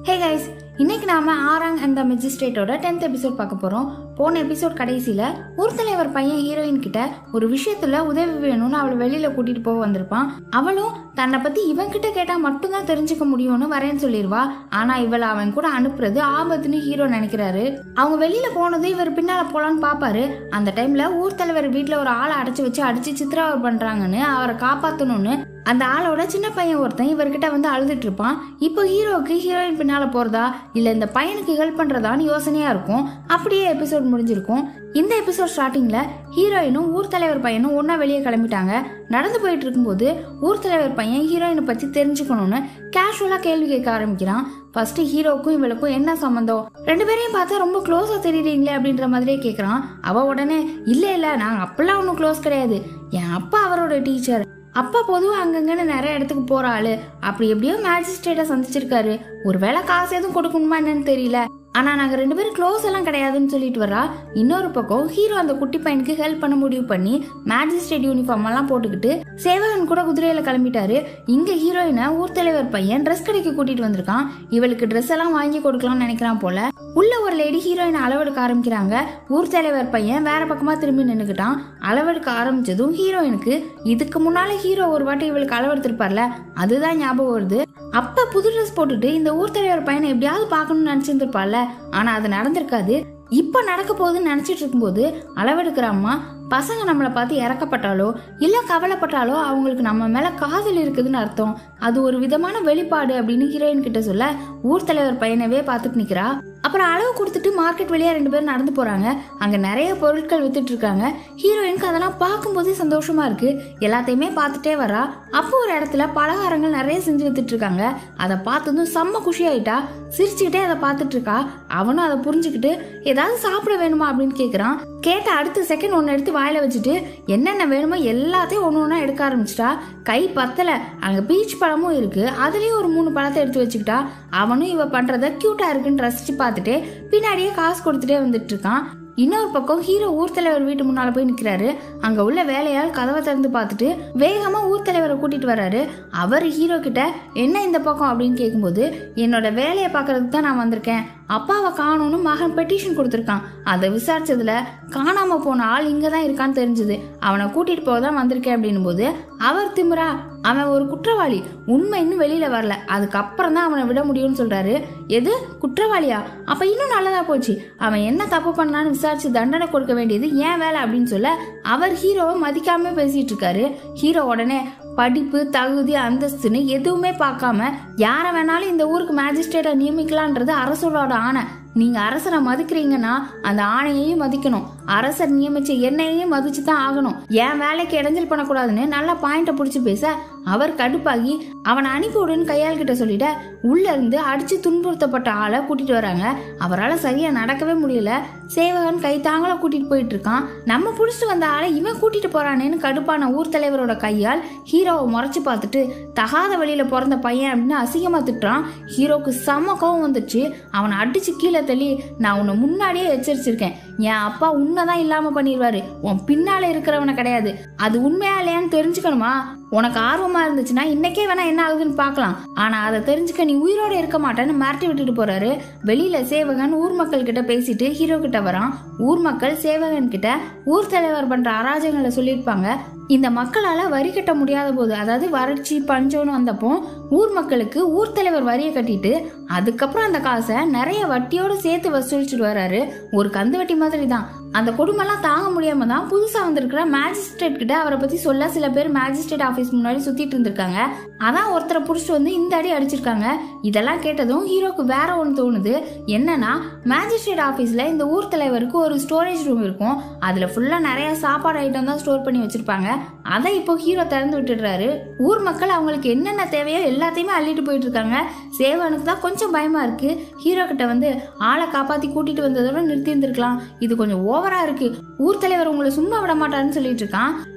ஹே guys இன்னைக்கு நாம Arang and the மெஜிஸ்ட்ரேட்டோட டென்த் எபிசோட் பார்க்க போறோம் போன எபிசோட் கடைசியில ஊர் தலைவர் பையன் ஹீரோயின் கிட்ட ஒரு விஷயத்துல உதவி வேணும்னு அவளை வெளியில கூட்டிட்டு போக வந்திருப்பான் அவளும் தன்னை பத்தி இவன் கிட்ட கேட்டா மட்டும்தான் தெரிஞ்சுக்க முடியும்னு வரேன்னு சொல்லிடுவா ஆனா இவளை அவன் கூட அனுப்புறது ஆபத்துன்னு ஹீரோ நினைக்கிறாரு அவங்க வெளியில போனது இவர் பின்னால போலான்னு பாப்பாரு அந்த டைம்ல ஊர் தலைவர் வீட்டுல ஒரு ஆளை அடைச்சு வச்சு அடிச்சு சித்திராவை பண்றாங்கன்னு அவரை காப்பாத்தணும்னு அந்த ஆளோட சின்ன பையன் ஒருத்தன் இவர்கிட்ட வந்து அழுதுட்டு இருப்பான் இப்போ ஹீரோவுக்கு ஹீரோயின் பின்னால போறதா இல்ல இந்த பையனுக்கு ஹெல்ப் பண்றதான்னு யோசனையா இருக்கும் அப்படியே எபிசோட் முடிஞ்சிருக்கும் இந்த எபிசோட் ஸ்டார்டிங்ல ஹீரோயினும் ஊர் தலைவர் பையனும் ஒண்ணா வெளியே கிளம்பிட்டாங்க நடந்து போயிட்டு இருக்கும்போது ஊர் தலைவர் பையன் ஹீரோயினை பத்தி தெரிஞ்சுக்கணும்னு கேஷுவலா கேள்வி கேட்க ஆரம்பிக்கிறான் ஃபர்ஸ்ட் ஹீரோக்கும் இவளுக்கும் என்ன சம்மந்தம் ரெண்டு பேரையும் பார்த்தா ரொம்ப க்ளோஸா தெரியுறீங்களே அப்படின்ற மாதிரியே கேக்குறான் அவ உடனே இல்ல இல்ல நாங்க அப்பெல்லாம் ஒன்றும் க்ளோஸ் கிடையாது என் அப்பா அவரோட டீச்சர் அப்பா பொதுவாக அங்கங்கன்னு நிறைய இடத்துக்கு போற ஆளு அப்படி எப்படியோ மேஜிஸ்ட்ரேட்டை சந்திச்சிருக்காரு ஒருவேளை காசு எதுவும் கொடுக்கணுமா என்னன்னு தெரியல ஆனா நாங்க ரெண்டு பேரும் க்ளோஸ் எல்லாம் கிடையாதுன்னு சொல்லிட்டு வரா இன்னொரு பக்கம் ஹீரோ அந்த குட்டி பையனுக்கு ஹெல்ப் பண்ண முடிவு பண்ணி மேஜிஸ்ட்ரேட் யூனிஃபார்ம் எல்லாம் போட்டுக்கிட்டு சேவகன் கூட குதிரையில கிளம்பிட்டாரு இங்க ஹீரோயினை ஊர் தலைவர் பையன் ட்ரெஸ் கடைக்கு கூட்டிட்டு வந்திருக்கான் இவளுக்கு ட்ரெஸ் எல்லாம் வாங்கி கொடுக்கலாம்னு நினைக்கிறான் போல உள்ள ஒரு லேடி ஹீரோயின் அளவெடுக்க ஆரம்பிக்கிறாங்க ஊர் தலைவர் பையன் வேற பக்கமா திரும்பி நின்னுக்கிட்டான் அளவெடுக்க ஆரம்பிச்சதும் ஹீரோயினுக்கு இதுக்கு முன்னால ஹீரோ ஒரு வாட்டி இவளுக்கு அளவெடுத்திருப்பார்ல அதுதான் ஞாபகம் வருது அப்ப புது ட்ரெஸ் போட்டுட்டு இந்த ஊர் தலைவர் பையனை எப்படியாவது பார்க்கணும்னு நினைச்சிருந்திருப்பாள்ல ஆனா அது நடந்திருக்காது இப்ப நடக்க போகுதுன்னு நினைச்சிட்டு இருக்கும்போது அளவெடுக்கிற அம்மா பசங்க நம்மளை பார்த்து இறக்கப்பட்டாலோ இல்ல கவலைப்பட்டாலோ அவங்களுக்கு நம்ம மேல காதல் இருக்குதுன்னு அர்த்தம் அது ஒரு விதமான வெளிப்பாடு அப்படின்னு ஹீரோயின் கிட்ட சொல்ல ஊர் தலைவர் பையனவே பார்த்துட்டு நிக்கிறா அப்புறம் அளவு கொடுத்துட்டு மார்க்கெட் வழியா ரெண்டு பேரும் நடந்து போறாங்க அங்க நிறைய பொருட்கள் வித்துட்டு இருக்காங்க ஹீரோயினுக்கு அதெல்லாம் பார்க்கும்போதே சந்தோஷமா இருக்கு எல்லாத்தையுமே பார்த்துட்டே வரா அப்போ ஒரு இடத்துல பலகாரங்கள் நிறைய செஞ்சு வித்துட்டு இருக்காங்க அதை பார்த்ததும் செம்ம குஷி ஆயிட்டா சிரிச்சுக்கிட்டே அதை பார்த்துட்டு இருக்கா அவனும் அதை புரிஞ்சுக்கிட்டு ஏதாவது சாப்பிட வேணுமா அப்படின்னு கேக்குறான் கேட்ட அடுத்த செகண்ட் ஒன்று எடுத்து வாயில வச்சுட்டு என்னென்ன வேணுமோ எல்லாத்தையும் ஒன்று ஒன்றா எடுக்க ஆரம்பிச்சிட்டா கை பத்தல அங்கே பீச் பழமும் இருக்கு அதுலேயும் ஒரு மூணு பழத்தை எடுத்து வச்சுக்கிட்டா அவனும் இவ பண்றத கியூட்டா இருக்குன்னு ரசிச்சு பார்த்துட்டு பின்னாடியே காசு கொடுத்துட்டே வந்துட்டு இருக்கான் இன்னொரு பக்கம் ஹீரோ ஊர் தலைவர் வீட்டு முன்னால போய் நிக்கிறாரு அங்க உள்ள வேலையால் கதவை திறந்து பார்த்துட்டு வேகமா ஊர் தலைவரை கூட்டிட்டு வர்றாரு அவர் ஹீரோ கிட்ட என்ன இந்த பக்கம் அப்படின்னு கேட்கும்போது என்னோட வேலையை பார்க்கறதுக்கு தான் நான் வந்திருக்கேன் அப்பாவை காணோன்னு மகன் பெட்டிஷன் கொடுத்துருக்கான் அதை விசாரிச்சதுல காணாம போன ஆள் இங்க தான் இருக்கான்னு தெரிஞ்சது அவனை கூட்டிட்டு போக தான் வந்திருக்கேன் அப்படின்னும் போது அவர் திமிரா அவன் ஒரு குற்றவாளி உண்மை இன்னும் வெளியில வரல அதுக்கப்புறம் தான் அவனை விட முடியும்னு சொல்றாரு எது குற்றவாளியா அப்ப இன்னும் நல்லதா போச்சு அவன் என்ன தப்பு பண்ணான்னு விசாரிச்சு தண்டனை கொடுக்க வேண்டியது ஏன் வேலை அப்படின்னு சொல்ல அவர் ஹீரோவை மதிக்காம பேசிட்டு இருக்காரு ஹீரோ உடனே படிப்பு தகுதி அந்தஸ்துன்னு எதுவுமே பார்க்காம யாரை வேணாலும் இந்த ஊருக்கு மேஜிஸ்ட்ரேட்டை நியமிக்கலான்றது அரசரோட ஆணை நீங்க அரசரை மதிக்கிறீங்கன்னா அந்த ஆணையையும் மதிக்கணும் அரசர் நியமிச்ச என்னையும் மதிச்சு தான் ஆகணும் என் வேலைக்கு இடைஞ்சல் பண்ணக்கூடாதுன்னு நல்ல பாயிண்ட புடிச்சு பேச அவர் கடுப்பாகி அவனை அனுப்பி விடுன்னு கையால் கிட்ட சொல்லிட்ட உள்ள இருந்து அடிச்சு துன்புறுத்தப்பட்ட ஆளை கூட்டிட்டு வராங்க அவரால் சரியா நடக்கவே முடியல சேவகன் கை தாங்கள கூட்டிட்டு போயிட்டு இருக்கான் நம்ம புடிச்சிட்டு வந்த ஆளை இவன் கூட்டிட்டு போறானேன்னு கடுப்பான ஊர் தலைவரோட கையால் ஹீரோவை முறைச்சு பார்த்துட்டு தகாத வழியில பிறந்த பையன் அப்படின்னு அசிங்கமா திட்டுறான் ஹீரோக்கு செம்ம கோவம் வந்துச்சு அவனை அடிச்சு கீழே தள்ளி நான் உன்னை முன்னாடியே எச்சரிச்சிருக்கேன் என் அப்பா உன்னைதான் இல்லாம பண்ணிடுவாரு உன் பின்னால இருக்கிறவன கிடையாது அது உண்மையா இல்லையான்னு தெரிஞ்சுக்கணுமா உனக்கு ஆர்வமா இருந்துச்சுன்னா இன்னைக்கே வேணா என்ன ஆகுதுன்னு பார்க்கலாம் ஆனா அதை தெரிஞ்சுக்க நீ உயிரோட இருக்க மாட்டேன்னு மிரட்டி விட்டுட்டு போறாரு வெளியில சேவகன் ஊர் மக்கள் கிட்ட பேசிட்டு ஹீரோ கிட்ட வரான் ஊர் மக்கள் சேவகன் கிட்ட ஊர் தலைவர் பண்ற அராஜகங்களை சொல்லியிருப்பாங்க இந்த மக்களால வரி கட்ட முடியாத போது அதாவது வறட்சி பஞ்சம்னு வந்தப்போ ஊர் மக்களுக்கு ஊர் தலைவர் வரியை கட்டிட்டு அதுக்கப்புறம் அந்த காசை நிறைய வட்டியோட சேர்த்து வசூலிச்சுட்டு வராரு ஒரு கந்து வட்டி மாதிரி தான் அந்த கொடுமைலாம் தாங்க முடியாம தான் புதுசா வந்திருக்கிற மேஜிஸ்ட்ரேட் கிட்ட அவரை பத்தி சொல்ல சில பேர் மேஜிஸ்ட்ரேட் ஆபீஸ் முன்னாடி சுத்திட்டு இருந்திருக்காங்க அதான் ஒருத்தரை புடிச்சிட்டு வந்து இந்த அடி அடிச்சிருக்காங்க இதெல்லாம் கேட்டதும் ஹீரோக்கு வேற ஒன்று தோணுது என்னன்னா மேஜிஸ்ட்ரேட் ஆபீஸ்ல இந்த ஊர் தலைவருக்கு ஒரு ஸ்டோரேஜ் ரூம் இருக்கும் அதுல ஃபுல்லா நிறைய சாப்பாடு ஐட்டம் தான் ஸ்டோர் பண்ணி வச்சிருப்பாங்க அதை இப்போ ஹீரோ திறந்து விட்டுடுறாரு ஊர் மக்கள் அவங்களுக்கு என்னென்ன தேவையோ எல்லாத்தையுமே அள்ளிட்டு போயிட்டு இருக்காங்க சேவனுக்கு தான் கொஞ்சம் பயமா இருக்கு ஹீரோ கிட்ட வந்து ஆளை காப்பாத்தி கூட்டிட்டு வந்ததோட நிறுத்தி இருந்திருக்கலாம் இது கொஞ்சம் ஓவரா இருக்கு ஊர் தலைவர் உங்களை சும்மா விட மாட்டாருன்னு சொல்லிட்டு இருக்கான்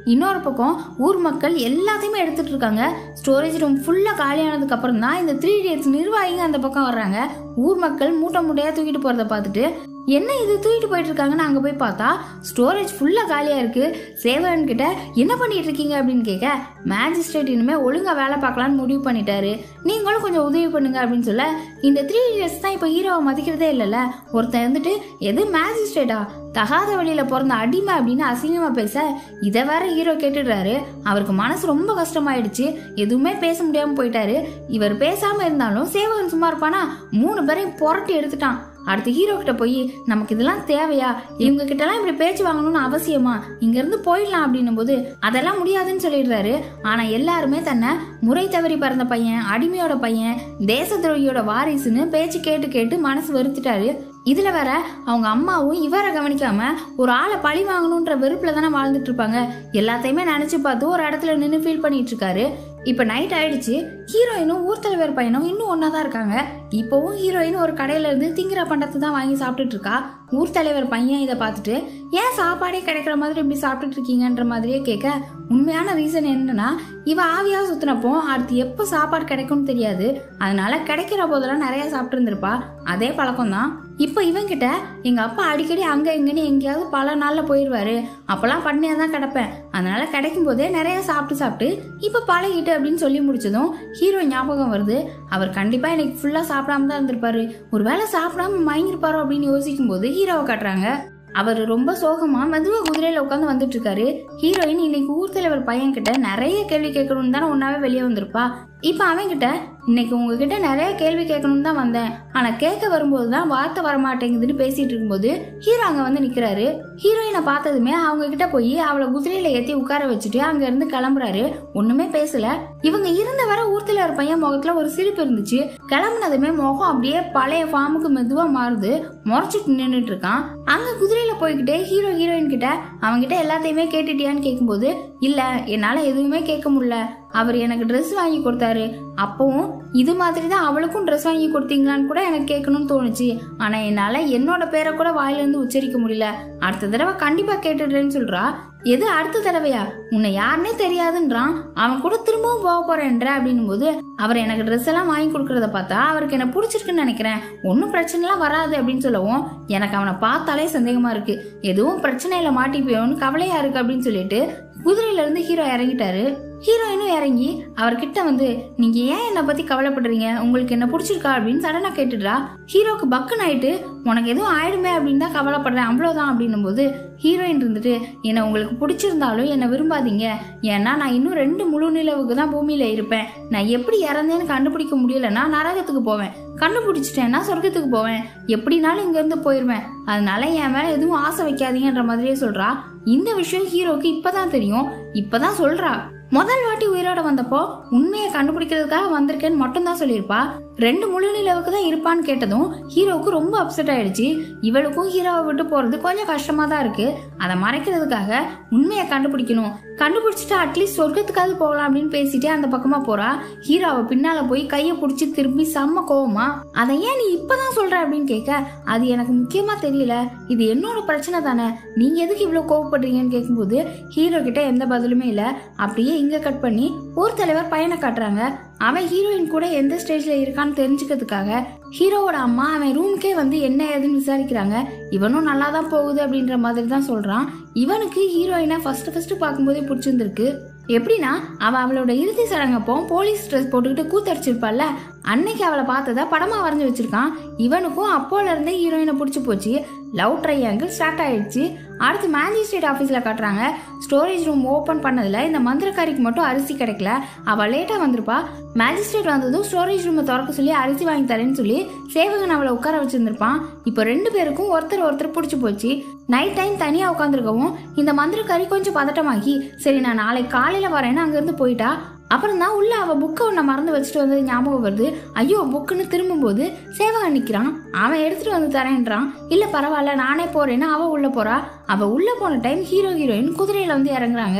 இன்னொரு பக்கம் ஊர் மக்கள் எல்லாத்தையுமே எடுத்துட்டு இருக்காங்க ஸ்டோரேஜ் ரூம் ஃபுல்லாக காலியானதுக்கு அப்புறம் தான் இந்த த்ரீ இடியட்ஸ் நிர்வாகிங்க அந்த பக்கம் வர்றாங்க ஊர் மக்கள் மூட்டை மூட்டையாக தூக்கிட்டு போகிறத பார்த்துட்டு என்ன இது தூக்கிட்டு போயிட்டு இருக்காங்கன்னு அங்கே போய் பார்த்தா ஸ்டோரேஜ் ஃபுல்லாக காலியாக இருக்கு சேவகன் கிட்ட என்ன பண்ணிட்டு இருக்கீங்க அப்படின்னு கேட்க மேஜிஸ்ட்ரேட் இனிமேல் ஒழுங்காக வேலை பார்க்கலான்னு முடிவு பண்ணிட்டாரு நீங்களும் கொஞ்சம் உதவி பண்ணுங்க அப்படின்னு சொல்ல இந்த த்ரீ இயர்ஸ் தான் இப்போ ஹீரோவை மதிக்கிறதே இல்லைல்ல ஒருத்தன் வந்துட்டு எது மேஜிஸ்ட்ரேட்டா தகாத வழியில பிறந்த அடிமை அப்படின்னு அசிங்கமா பேச இதை வேற ஹீரோ கேட்டுடுறாரு அவருக்கு மனசு ரொம்ப கஷ்டமாயிடுச்சு எதுவுமே பேச முடியாம போயிட்டாரு இவர் பேசாம இருந்தாலும் சேவகன் சும்மா இருப்பானா மூணு பேரையும் புரட்டி எடுத்துட்டான் அடுத்து ஹீரோ கிட்ட போய் நமக்கு இதெல்லாம் தேவையா இவங்க கிட்ட எல்லாம் இப்படி பேச்சு வாங்கணும்னு அவசியமா இங்க இருந்து போயிடலாம் அப்படின்னும் போது அதெல்லாம் முடியாதுன்னு சொல்லிடுறாரு ஆனா எல்லாருமே தன்னை முறை தவறி பிறந்த பையன் அடிமையோட பையன் தேச துரோகியோட வாரிசுன்னு பேச்சு கேட்டு கேட்டு மனசு வெறுத்துட்டாரு இதுல வேற அவங்க அம்மாவும் இவரை கவனிக்காம ஒரு ஆளை பழி வாங்கணுன்ற வெறுப்புல தானே வாழ்ந்துட்டு இருப்பாங்க எல்லாத்தையுமே நினைச்சு பார்த்து ஒரு இடத்துல நின்று ஃபீல் பண்ணிட்டு இருக்காரு இப்ப நைட் ஆயிடுச்சு ஹீரோயினும் ஊர் தலைவர் பையனும் இன்னும் ஒன்னா தான் இருக்காங்க இப்போவும் ஹீரோயின் ஒரு கடையில இருந்து திங்கிற பண்டத்தை தான் வாங்கி சாப்பிட்டுட்டு இருக்கா ஊர் தலைவர் பையன் இதை பார்த்துட்டு ஏன் சாப்பாடே கிடைக்கிற மாதிரி இப்படி சாப்பிட்டுட்டு இருக்கீங்கன்ற மாதிரியே கேட்க உண்மையான ரீசன் என்னன்னா இவ ஆவியா சுத்தினப்போ அடுத்து எப்போ சாப்பாடு கிடைக்கும்னு தெரியாது அதனால கிடைக்கிற போதெல்லாம் நிறைய சாப்பிட்டு இருந்திருப்பா அதே பழக்கம் தான் இப்போ இவங்கிட்ட எங்க அப்பா அடிக்கடி அங்க இங்கன்னு எங்கேயாவது பல நாள்ல போயிடுவாரு அப்பெல்லாம் பட்னியா தான் கிடப்பேன் அதனால கிடைக்கும் போதே நிறைய சாப்பிட்டு சாப்பிட்டு இப்போ பழகிட்டு அப்படின்னு சொல்லி முடிச்சதும் ஹீரோ ஞாபகம் வருது அவர் கண்டிப்பா இன்னைக்கு ஃபுல்லா சாப்பிடாம தான் இருந்திருப்பாரு ஒருவேளை சாப்பிடாம மயங்கிருப்பாரோ அப்படின்னு யோசிக்கும் போது ஹீரோவை காட்டுறாங்க அவர் ரொம்ப சோகமா மெதுவா குதிரையில உட்காந்து வந்துட்டு இருக்காரு ஹீரோயின் இன்னைக்கு ஊர் தலைவர் பையன் கிட்ட நிறைய கேள்வி கேட்கணும்னு தானே ஒன்னாவே வெளியே வந்திருப்பா இப்ப அவன் கிட்ட இன்னைக்கு உங்ககிட்ட நிறைய கேள்வி கேட்கணும்னு தான் வந்தேன் ஆனா கேட்க வரும்போது தான் வார்த்தை வர மாட்டேங்குதுன்னு பேசிட்டு இருக்கும்போது ஹீரோ அங்க வந்து நிக்கிறாரு ஹீரோயினை பார்த்ததுமே அவங்க கிட்ட போய் அவளை குதிரையில ஏத்தி உட்கார வச்சுட்டு அங்க இருந்து கிளம்புறாரு ஒண்ணுமே பேசல இவங்க இருந்த வர ஊர்த்துல ஒரு பையன் முகத்துல ஒரு சிரிப்பு இருந்துச்சு கிளம்புனதுமே முகம் அப்படியே பழைய ஃபார்முக்கு மெதுவா மாறுது முறைச்சிட்டு நின்றுட்டு இருக்கான் அங்க குதிரையில போய்கிட்டே ஹீரோ ஹீரோயின் கிட்ட அவங்கிட்ட எல்லாத்தையுமே கேட்டுட்டியான்னு கேட்கும்போது இல்ல என்னால எதுவுமே கேட்க முடியல அவர் எனக்கு ட்ரெஸ் வாங்கி கொடுத்தாரு அப்பவும் இது மாதிரி தான் அவளுக்கும் ட்ரெஸ் வாங்கி கொடுத்தீங்களான்னு கூட எனக்கு கேட்கணும்னு தோணுச்சு ஆனா என்னால என்னோட பேரை கூட வாயிலிருந்து உச்சரிக்க முடியல அடுத்த தடவை கண்டிப்பா கேட்டுடுறேன்னு சொல்றா எது அடுத்த தடவையா உன்னை யாருன்னே தெரியாதுன்றான் அவன் கூட திரும்பவும் போக போறேன்ற அப்படின்னும் போது அவர் எனக்கு ட்ரெஸ் எல்லாம் வாங்கி கொடுக்கறத பார்த்தா அவருக்கு என்ன பிடிச்சிருக்குன்னு நினைக்கிறேன் ஒன்றும் பிரச்சனைலாம் வராது அப்படின்னு சொல்லவும் எனக்கு அவனை பார்த்தாலே சந்தேகமா இருக்கு எதுவும் பிரச்சனையில மாட்டிப்போயோன்னு கவலையா இருக்கு அப்படின்னு சொல்லிட்டு குதிரையில இருந்து ஹீரோ இறங்கிட்டாரு ஹீரோயினும் இறங்கி அவர்கிட்ட வந்து நீங்க ஏன் என்னை பத்தி கவலைப்படுறீங்க உங்களுக்கு என்ன பிடிச்சிருக்கா அப்படின்னு சடனா கேட்டுடுறா ஹீரோக்கு பக்குன்னு ஆயிட்டு உனக்கு எதுவும் ஆயிடுமே அப்படின்னு தான் கவலைப்படுறேன் அவ்வளவுதான் அப்படின்னும் போது ஹீரோயின் இருந்துட்டு என்னை உங்களுக்கு பிடிச்சிருந்தாலும் என்னை விரும்பாதீங்க ஏன்னா நான் இன்னும் ரெண்டு முழு நிலவுக்கு தான் பூமியில இருப்பேன் நான் எப்படி இறந்தேன்னு கண்டுபிடிக்க முடியலன்னா நரகத்துக்கு போவேன் கண்டுபிடிச்சிட்டேன்னா சொர்க்கத்துக்கு போவேன் எப்படினாலும் இங்க இருந்து போயிருவேன் அதனால என் மேல எதுவும் ஆசை வைக்காதீங்கன்ற மாதிரியே சொல்றா இந்த விஷயம் ஹீரோக்கு இப்பதான் தெரியும் இப்பதான் சொல்றா முதல் வாட்டி உயிரோட வந்தப்போ உண்மையை கண்டுபிடிக்கிறதுக்காக வந்திருக்கேன்னு மட்டும் தான் சொல்லியிருப்பா ரெண்டு முழு நிலவுக்கு தான் இருப்பான்னு கேட்டதும் ஹீரோவுக்கு ரொம்ப அப்செட் ஆயிடுச்சு இவளுக்கும் ஹீரோவை விட்டு போறது கொஞ்சம் கஷ்டமா தான் இருக்கு அதை மறைக்கிறதுக்காக உண்மையை கண்டுபிடிக்கணும் கண்டுபிடிச்சிட்டு அட்லீஸ்ட் சொர்க்கத்துக்காவது போகலாம் அப்படின்னு பேசிட்டு அந்த பக்கமா போறா ஹீரோவை பின்னால போய் கையை பிடிச்சி திரும்பி செம்ம கோவமா அதை ஏன் நீ இப்பதான் சொல்ற அப்படின்னு கேட்க அது எனக்கு முக்கியமா தெரியல இது என்னோட பிரச்சனை தானே நீங்க எதுக்கு இவ்வளவு கோவப்படுறீங்கன்னு கேட்கும்போது ஹீரோ கிட்ட எந்த பதிலுமே இல்ல அப்படியே இங்க கட் பண்ணி ஊர் தலைவர் பையனை காட்டுறாங்க அவன் ஹீரோயின் கூட எந்த ஸ்டேஜ்ல இருக்கான்னு தெரிஞ்சுக்கிறதுக்காக ஹீரோவோட அம்மா அவன் ரூமுக்கே வந்து என்ன ஏதுன்னு விசாரிக்கிறாங்க இவனும் நல்லா தான் போகுது அப்படின்ற மாதிரி தான் சொல்றான் இவனுக்கு ஹீரோயினை ஃபர்ஸ்ட் ஃபர்ஸ்ட் பார்க்கும்போதே பிடிச்சிருந்திருக்கு எப்படின்னா அவ அவளோட இறுதி சடங்கப்போ போலீஸ் ட்ரெஸ் போட்டுக்கிட்டு கூத்தடிச்சிருப்பாள்ல அன்னைக்கு அவளை பார்த்ததா படமா வரைஞ்சு வச்சிருக்கான் இவனுக்கும் அப்போல இருந்தே ஹீரோயினை பிடிச்சி போச்சு லவ் ட்ரையாங்கிள் ஸ்டார்ட் ஆயிடுச்சு அடுத்து மேஜிஸ்ட்ரேட் ஆஃபீஸில் காட்டுறாங்க ஸ்டோரேஜ் ரூம் ஓப்பன் பண்ணதில் இந்த மந்திரக்காரிக்கு மட்டும் அரிசி கிடைக்கல அவள் லேட்டாக வந்திருப்பா மேஜிஸ்ட்ரேட் வந்ததும் ஸ்டோரேஜ் ரூமை திறக்க சொல்லி அரிசி வாங்கி தரேன்னு சொல்லி சேவகன் அவளை உட்கார வச்சிருந்திருப்பான் இப்போ ரெண்டு பேருக்கும் ஒருத்தர் ஒருத்தர் பிடிச்சி போச்சு நைட் டைம் தனியாக உட்காந்துருக்கவும் இந்த மந்திரக்காரி கொஞ்சம் பதட்டமாகி சரி நான் நாளைக்கு காலையில் வரேன்னு அங்கேருந்து போயிட்டா அப்புறம் தான் உள்ள அவ புக்கை ஒன்றை மறந்து வச்சுட்டு வந்தது ஞாபகம் வருது ஐயோ புக்குன்னு திரும்பும்போது சேவகன் நிற்கிறான் அவன் எடுத்துட்டு வந்து தரேன்றான் இல்லை பரவாயில்ல நானே போறேன்னு அவ உள்ள போறா அவ உள்ள போன டைம் ஹீரோ ஹீரோயின் குதிரையில வந்து இறங்குறாங்க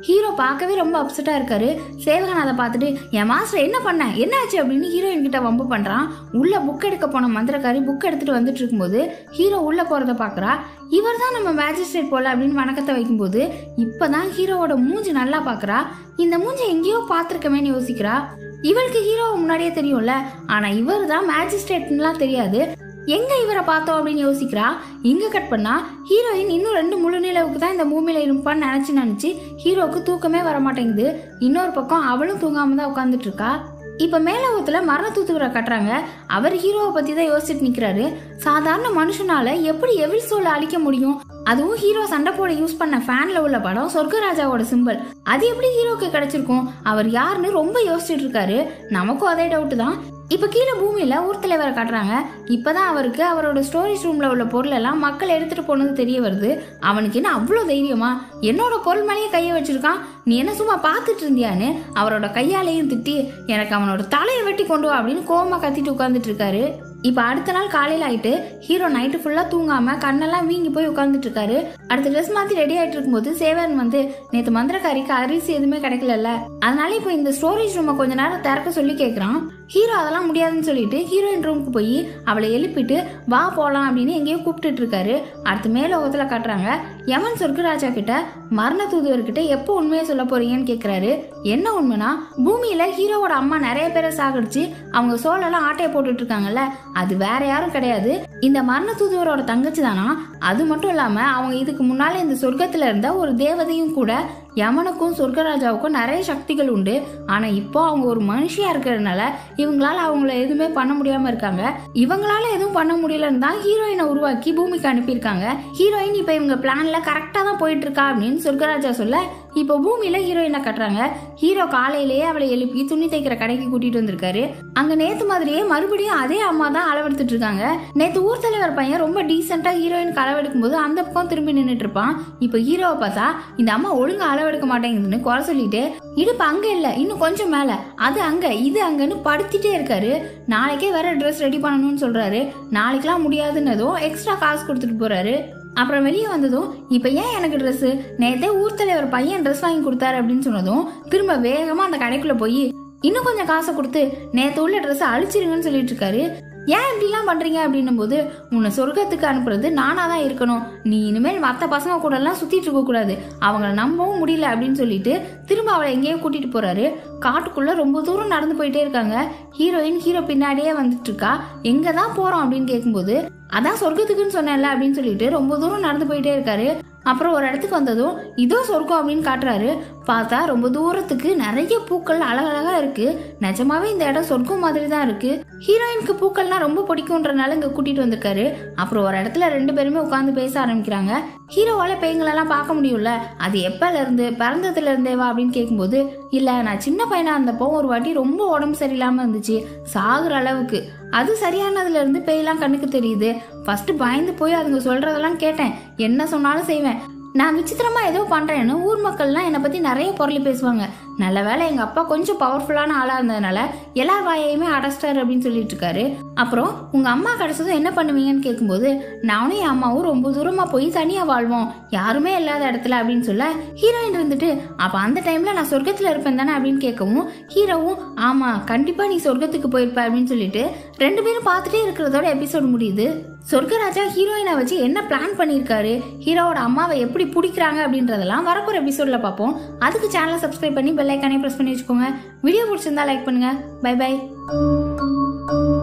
ஹீரோ பார்க்கவே ரொம்ப அப்செட்டா இருக்காரு சேவகன் அதை பார்த்துட்டு என் மாஸ்டர் என்ன பண்ண என்னாச்சு அப்படின்னு ஹீரோயின் கிட்ட வம்பு பண்றான் உள்ள புக் எடுக்க போன மந்திரக்காரி புக் எடுத்துட்டு வந்துட்டு இருக்கும்போது ஹீரோ உள்ள போறத பாக்குறா இவர் தான் நம்ம மேஜிஸ்ட்ரேட் போல அப்படின்னு வணக்கத்தை வைக்கும்போது இப்பதான் ஹீரோவோட மூஞ்சி நல்லா பாக்குறா இந்த மூஞ்சி எங்கேயோ பார்த்துருக்கமேன்னு யோசிக்கிறா இவளுக்கு ஹீரோவை முன்னாடியே தெரியும்ல ஆனா இவர் தான் மேஜிஸ்ட்ரேட்லாம் தெரியாது எங்க இவரை பார்த்தோம் அப்படின்னு யோசிக்கிறா இங்க கட் பண்ணா ஹீரோயின் இன்னும் ரெண்டு முழு நிலவுக்கு தான் இந்த பூமியில இருப்பான்னு நினைச்சு நினைச்சு ஹீரோவுக்கு தூக்கமே வர மாட்டேங்குது இன்னொரு பக்கம் அவளும் தூங்காம தான் உட்காந்துட்டு இருக்கா இப்ப மேலோகத்துல மரண தூத்துவரை கட்டுறாங்க அவர் ஹீரோவை பத்தி தான் யோசிச்சுட்டு நிக்கிறாரு சாதாரண மனுஷனால எப்படி எவில் சோலை அழிக்க முடியும் அதுவும் ஹீரோ சண்டை போட யூஸ் பண்ண ஃபேன்ல உள்ள படம் சொர்க்கராஜாவோட சிம்பிள் அது எப்படி ஹீரோக்கு கிடைச்சிருக்கும் அவர் யாருன்னு ரொம்ப யோசிச்சுட்டு இருக்காரு நமக்கும் அதே டவுட் தான் இப்ப கீழே பூமியில ஊர் தலைவரை காட்டுறாங்க இப்பதான் அவருக்கு அவரோட ஸ்டோரேஜ் ரூம்ல உள்ள பொருள் எல்லாம் மக்கள் எடுத்துட்டு போனது தெரிய வருது அவனுக்கு என்ன அவ்வளோ தைரியமா என்னோட பொருள் மேலேயே கையை வச்சிருக்கான் நீ என்ன சும்மா பார்த்துட்டு இருந்தியான்னு அவரோட கையாலையும் திட்டி எனக்கு அவனோட தலையை வெட்டி கொண்டு வா அப்படின்னு கோவமா கத்திட்டு உட்காந்துட்டு இருக்காரு இப்போ அடுத்த நாள் காலையில் ஆயிட்டு ஹீரோ நைட்டு ஃபுல்லாக தூங்காம கண்ணெல்லாம் வீங்கி போய் உட்காந்துட்டு இருக்காரு அடுத்த ட்ரெஸ் மாற்றி ரெடி ஆயிட்டு இருக்கும்போது சேவன் வந்து நேற்று மந்திரக்காரிக்கு அரிசி எதுவுமே கிடைக்கலல்ல அதனால இப்போ இந்த ஸ்டோரேஜ் ரூமை கொஞ்ச நேரம் திறக்க சொல்லி கேட்குறான் ஹீரோ அதெல்லாம் முடியாதுன்னு சொல்லிட்டு ஹீரோயின் ரூமுக்கு போய் அவளை எழுப்பிட்டு வா போகலாம் அப்படின்னு எங்கேயோ கூப்பிட்டுட்டு இருக்காரு அடுத்து மேலோகத்தில் காட்டுறாங்க யமன் சொர்க்கராஜா கிட்ட மரண தூதுவர்கிட்ட எப்போ உண்மையை சொல்ல போறீங்கன்னு கேட்குறாரு என்ன உண்மைனா பூமியில ஹீரோவோட அம்மா நிறைய பேரை சாகடிச்சு அவங்க சோளெல்லாம் ஆட்டையை போட்டுட்டு இருக்காங்கல்ல அது வேற யாரும் கிடையாது இந்த மரண தூதுவரோட தங்கச்சி தானா அது மட்டும் இல்லாம அவங்க இதுக்கு முன்னால இந்த சொர்க்கத்துல இருந்த ஒரு தேவதையும் கூட யமனுக்கும் சொர்க்கராஜாவுக்கும் நிறைய சக்திகள் உண்டு ஆனா இப்போ அவங்க ஒரு மனுஷியா இருக்கிறதுனால இவங்களால அவங்கள எதுவுமே பண்ண முடியாம இருக்காங்க இவங்களால எதுவும் பண்ண முடியலன்னு தான் ஹீரோயினை உருவாக்கி பூமிக்கு அனுப்பியிருக்காங்க ஹீரோயின் இப்ப இவங்க பிளான்ல கரெக்டா தான் போயிட்டு இருக்கா அப்படின்னு சொர்க்கராஜா சொல்ல இப்போ பூமியில ஹீரோயினை கட்டுறாங்க ஹீரோ காலையிலேயே அவளை எழுப்பி துணி தைக்கிற கடைக்கு கூட்டிட்டு வந்திருக்காரு அங்க நேத்து மாதிரியே மறுபடியும் அதே அம்மா தான் அளவெடுத்துட்டு இருக்காங்க நேத்து ஊர் தலைவர் பையன் ரொம்ப டீசெண்டா ஹீரோயினுக்கு அளவெடுக்கும் போது அந்த பக்கம் திரும்பி நின்னுட்டு இருப்பான் இப்போ ஹீரோவை பார்த்தா இந்த அம்மா ஒழுங்கா அளவெடுக்க மாட்டேங்குதுன்னு குறை சொல்லிட்டு இடுப்பு அங்க இல்ல இன்னும் கொஞ்சம் மேல அது அங்க இது அங்கன்னு படுத்திட்டே இருக்காரு நாளைக்கே வேற ட்ரெஸ் ரெடி பண்ணணும்னு சொல்றாரு நாளைக்கெல்லாம் முடியாதுன்னதும் எக்ஸ்ட்ரா காசு கொடுத்துட்டு போறாரு அப்புறம் வெளியே வந்ததும் இப்போ ஏன் எனக்கு ட்ரெஸ்ஸு நேத்தே ஊர் தலைவர் பையன் ட்ரெஸ் வாங்கி கொடுத்தாரு அப்படின்னு சொன்னதும் திரும்ப வேகமாக அந்த கடைக்குள்ள போய் இன்னும் கொஞ்சம் காசை கொடுத்து நேத்து உள்ள ட்ரெஸ்ஸை அழிச்சிருங்கன்னு சொல்லிட்டு இருக்காரு ஏன் இப்படிலாம் பண்றீங்க அப்படின்னும் போது உன்னை சொர்க்கத்துக்கு அனுப்புறது நானா தான் இருக்கணும் நீ இனிமேல் மற்ற பசங்க கூட எல்லாம் சுத்திட்டு இருக்க கூடாது அவங்கள நம்பவும் முடியல அப்படின்னு சொல்லிட்டு திரும்ப அவளை எங்கேயோ கூட்டிட்டு போறாரு காட்டுக்குள்ள ரொம்ப தூரம் நடந்து போயிட்டே இருக்காங்க ஹீரோயின் ஹீரோ பின்னாடியே வந்துட்டு இருக்கா எங்க தான் போறோம் அப்படின்னு கேட்கும்போது அதான் சொர்க்கத்துக்குன்னு சொன்னேன்ல அப்படின்னு சொல்லிட்டு ரொம்ப தூரம் நடந்து போயிட்டே இருக்காரு அப்புறம் ஒரு இடத்துக்கு வந்ததும் இதோ சொர்க்கம் அப்படின்னு காட்டுறாரு பார்த்தா ரொம்ப தூரத்துக்கு நிறைய பூக்கள் அழகழகா இருக்கு நிஜமாவே இந்த இடம் சொர்க்கம் மாதிரி தான் இருக்கு ஹீரோயினுக்கு பூக்கள்னா ரொம்ப பிடிக்கும்ன்றனால இங்க கூட்டிட்டு வந்திருக்காரு அப்புறம் ஒரு இடத்துல ரெண்டு பேருமே உட்காந்து பேச ஆரம்பிக்கிறாங்க ஹீரோவால பேய்களெல்லாம் பார்க்க முடியும்ல அது எப்பல இருந்து பிறந்ததுல இருந்தே வா அப்படின்னு கேட்கும்போது இல்ல நான் சின்ன பையனா இருந்தப்போ ஒரு வாட்டி ரொம்ப உடம்பு சரியில்லாம இருந்துச்சு சாகுற அளவுக்கு அது சரியானதுல இருந்து பேயெல்லாம் கண்ணுக்கு தெரியுது ஃபர்ஸ்ட் பயந்து போய் அதுங்க சொல்றதெல்லாம் கேட்டேன் என்ன சொன்னாலும் செய்வேன் நான் விசித்திரமா ஏதோ பண்றேன்னு ஊர் மக்கள்லாம் என்னை பத்தி நிறைய பொருளி பேசுவாங்க நல்ல வேளை எங்க அப்பா கொஞ்சம் பவர்ஃபுல்லான ஆளா இருந்ததுனால எல்லார் வாயையுமே அடைச்சிட்டாரு அப்படின்னு சொல்லிட்டு இருக்காரு அப்புறம் உங்க அம்மா கிடைச்சதும் என்ன பண்ணுவீங்கன்னு கேட்கும்போது நானும் என் அம்மாவும் ரொம்ப தூரமா போய் தனியா வாழ்வோம் யாருமே இல்லாத இடத்துல அப்படின்னு சொல்ல ஹீரோயின் இருந்துட்டு அப்ப அந்த டைம்ல நான் சொர்க்கத்துல இருப்பேன் தானே அப்படின்னு கேட்கவும் ஹீரோவும் ஆமா கண்டிப்பா நீ சொர்க்கத்துக்கு போயிருப்ப அப்படின்னு சொல்லிட்டு ரெண்டு பேரும் பார்த்துட்டே இருக்கிறதோட எபிசோட் முடியுது சொர்க்கராஜா ஹீரோயினை வச்சு என்ன பிளான் பண்ணியிருக்காரு ஹீரோவோட அம்மாவை எப்படி பிடிக்கிறாங்க அப்படின்றதெல்லாம் வரப்போற எபிசோட்ல பார்ப்போம் அதுக்கு சேனலை சப்ஸ்கிரைப் பண்ணி பெல் ஐக்கானே ப்ரெஸ் பண்ணி வச்சுக்கோங்க வீடியோ பிடிச்சிருந்தா லைக் பண்ணுங்க பை பை